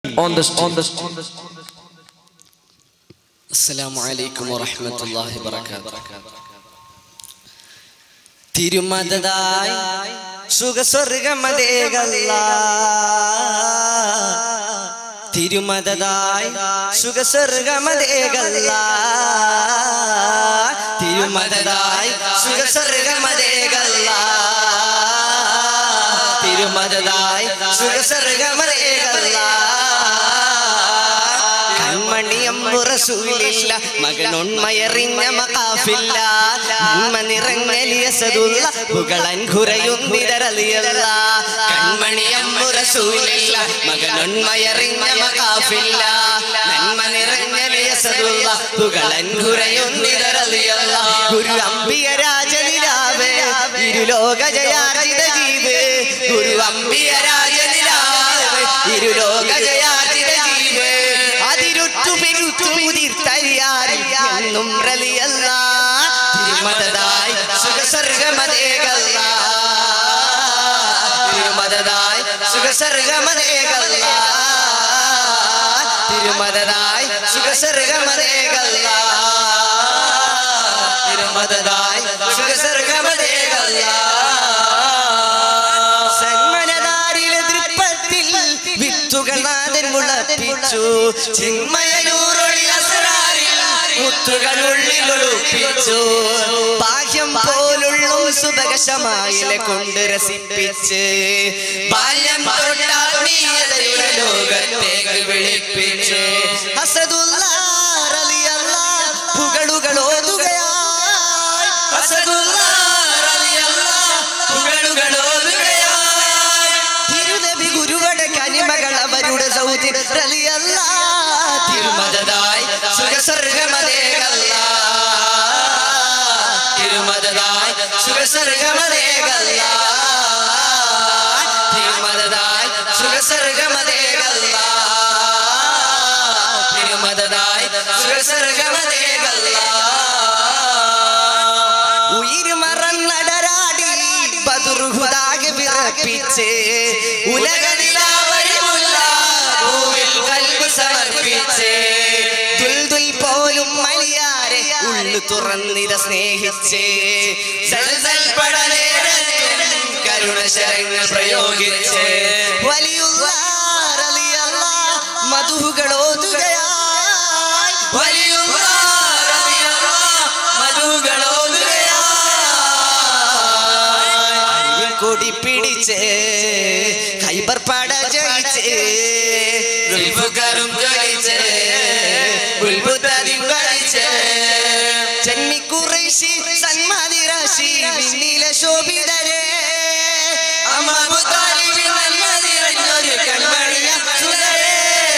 on the on the അസ്സലാമു അലൈക്കും വറഹ്മത്തുള്ളാഹി വബറകാതുഹു തിരുമതതായി സുഖസ്വർഗമതേകല്ല തിരുമതതായി സുഖസ്വർഗമതേകല്ല തിരുമതതായി സുഖസ്വർഗമതേകല്ല തിരുമതതായി സുഖസ്വർഗമതേകല്ല കൺമണിയമ്പു റസൂലില്ല മകനൊന്മയറിഞ്ഞ മകാഫില്ല നന്മ നിറങ്ങലിയ സതുള്ള പുകളൻ കുറയുന്നിതരലിയല്ല കൺമണിയമ്പു റസൂലില്ല മകനൊന്മയറിഞ്ഞ മകാഫില്ല നന്മ നിറങ്ങലിയ സതുള്ള പുകളൻ കുറയുന്നിതരലിയല്ല ഗുരു അമ്പിയ രാജനിലാവ് ഇരുലോക ജയാർജിത ജീവ് ഗുരു അമ്പിയ രാജനിലാവ് ഇരുലോക ജയാർജിത ജീവ് അതിരുറ്റു പെരുത്തു മുതിർത്തരിയാരിൽ എന്നും റലിയല്ല തിരുമതതായി സുഖസർഗമതേകല്ല തിരുമതതായി സുഖസർഗമതേകല്ല തിരുമതതായി സുഖസർഗമതേകല്ല തിരുമതതായി സുഖസർഗമതേകല്ല സന്മനതാരിലെ ദൃപ്പത്തിൽ വിത്തുകൾ നാഥൻ മുളപ്പിച്ചു ചിന്മയനൂറൊളി അസറാരിൽ മുത്തുകൾ ഉള്ളിൽ ഒളിപ്പിച്ചു ബാഹ്യം പോലുള്ളും സുഭകശമായിലെ കൊണ്ട് രസിപ്പിച്ച് ബാല്യം തൊട്ടാത്മീയതയുടെ ലോകത്തേക്ക് വിളിപ്പിച്ച് അസദുള്ള റളിയല്ല പുകളുകൾ ഓതുകയായി അസദുള്ള റളിയല്ല പുകളുകൾ ഓതുകയായി തിരുനബി ഗുരുവടെ കനിമകൾ അവരുടെ സൗതി റളിയല്ല തിരുമതതായി സുഖസ്വർഗമതേകല്ല തിരുമതതായി സുഖസ്വർഗമതേകല്ല തിരുമതതായി സുഖസ്വർഗമതേകല്ല തിരുമതതായി സുഖസ്വർഗമതേകല്ല ഉയിര് മറന്നടരാടി ബദുർഹുദാകെ വിറപ്പിച്ച് ഉലകനിലാവഴിമുല്ല ഭൂവിൽ കൽബ് സമർപ്പിച്ച് ദുൽദുൽ പോലും മലിയാരെ ഉള്ളു തുറന്നിത സ്നേഹിച്ച് സൽസൽ പടനേരത്തും കരുണ ശരങ്ങൾ പ്രയോഗിച്ച് വലിയുള്ള റളിയല്ല മധുകൾ ഓതുകയായി വലിയുള്ള റളിയല്ല മധുകൾ ഓതുകയായി കൊടി പിടിച്ച് ഹൈബർ പട ജയിച്ച് ഗുൽഫുകാരും ജയിച്ച് ഗുൽബുദ്ദീൻ കളിച്ച് ചെന്നിക്കുറൈശി സന്മാതി രാശി വിണ്ണിലെ ശോഭിതരെ അമ്മു താലിബിൻ നന്മ നിറഞ്ഞൊരു കൺമണിയ സുതരേ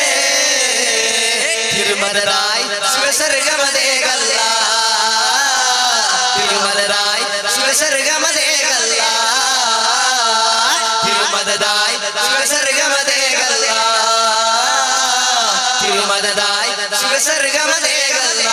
തിരുമലരായി സുഖസർഗമതേകല്ല തിരുമലരായി സുഖസർഗമതേകല്ല തിരുമതതായി സുഖസർഗമതേകല്ല തിരുമതതായി സുഖസർഗമതേകല്ല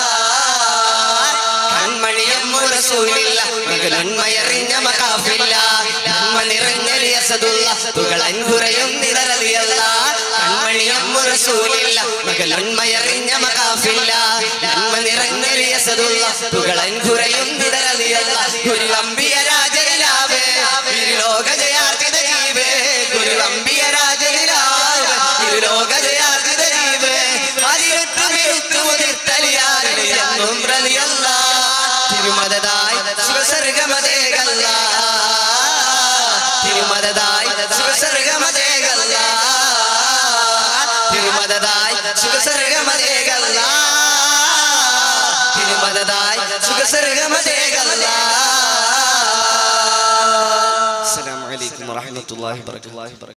കൺമണിയമ്മു റസൂലില്ല മകളന്മയറിഞ്ഞ മകാഫില്ല നന്മ നിറഞ്ഞ റിയസതുള്ള തുകളൻ കുറയും നിറലിയല്ല കൺമണിയമ്മു റസൂലില്ല മകളന്മയറിഞ്ഞ മകാഫില്ല നന്മ നിറഞ്ഞ റിയസതുള്ള തുകളൻ കുറയും നിറലിയല്ല ഗുരു അമ്പിയ രാജനിലാവ് ഇരുലോക ജയാർജിത ജീവേ ഗുരു അമ്പിയ രാജനിലാവ് ഇരുലോക ജയാർജിത ജീവേ അതിരുത്തു മിരുത്തു മുതിർത്തലിയാരെന്നും റലിയല്ല തിരുമതതായി സുഖസർഗമതേകല്ല തിരുമതതായി സുഖസർഗമതേകല്ല തിരുമതതായി സുഖസർഗമതേകല്ല തിരുമതതായി സുഖസർഗമതേകല്ല അസ്സലാമു അലൈക്കും വറഹ്മത്തുള്ളാഹി വബറകാതുഹു